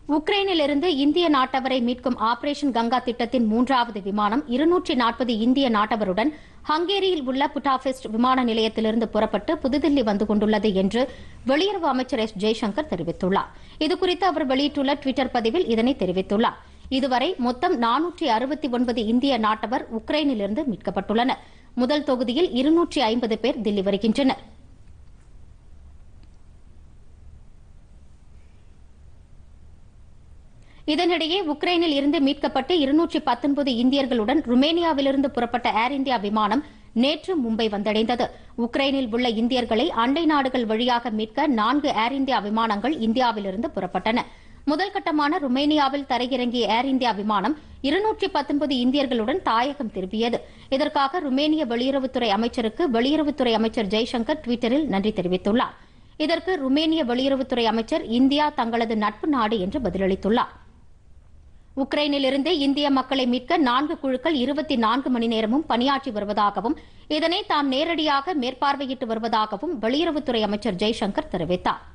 உக்ரைனிலிருந்து இந்திய நாட்டவரை மீட்கும் ஆபரேஷன் கங்கா திட்டத்தின் மூன்றாவது விமானம் இருநூற்றி நாற்பது இந்திய நாட்டவருடன் ஹங்கேரியில் உள்ள புட்டாபெஸ்ட் விமான நிலையத்திலிருந்து புறப்பட்டு புதுதில்லி வந்து கொண்டுள்ளது என்று வெளியுறவு அமைச்சர் எஸ் ஜெய்சங்கர் தெரிவித்துள்ளார் இதுகுறித்து அவர் வெளியிட்டுள்ள டுவிட்டர் பதிவில் இதனை தெரிவித்துள்ளார் இதுவரை மொத்தம் நானூற்றி அறுபத்தி ஒன்பது இந்திய நாட்டவர் உக்ரைனிலிருந்து மீட்கப்பட்டுள்ளனர் முதல் தொகுதியில் இருநூற்றி ஐம்பது பேர் தில்லி வருகின்றனர் இதனிடையே உக்ரைனில் இருந்து மீட்கப்பட்டு இருநூற்றி பத்தொன்பது இந்தியர்களுடன் ருமேனியாவிலிருந்து புறப்பட்ட ஏர் இந்தியா விமானம் நேற்று மும்பை வந்தடைந்தது உக்ரைனில் உள்ள இந்தியர்களை அண்டை நாடுகள் வழியாக மீட்க நான்கு ஏர் இந்தியா விமானங்கள் இந்தியாவிலிருந்து புறப்பட்டன முதல் கட்டமான ருமேனியாவில் தரையிறங்கிய ஏர் இந்தியா விமானம் இருநூற்றி பத்தொன்பது இந்தியர்களுடன் தாயகம் திரும்பியது இதற்காக ருமேனிய வெளியுறவுத்துறை அமைச்சருக்கு வெளியுறவுத்துறை அமைச்சர் ஜெய்சங்கர் டுவிட்டரில் நன்றி தெரிவித்துள்ளார் இதற்கு ருமேனிய வெளியுறவுத்துறை அமைச்சர் இந்தியா தங்களது நட்பு நாடு என்று பதிலளித்துள்ளார் உக்ரைனிலிருந்து இந்திய மக்களை மீட்க நான்கு குழுக்கள் இருபத்தி நான்கு மணி நேரமும் பணியாற்றி வருவதாகவும் இதனை தாம் நேரடியாக மேற்பார்வையிட்டு வருவதாகவும் வெளியுறவுத்துறை அமைச்சர் ஜெய்சங்கர் தெரிவித்தாா்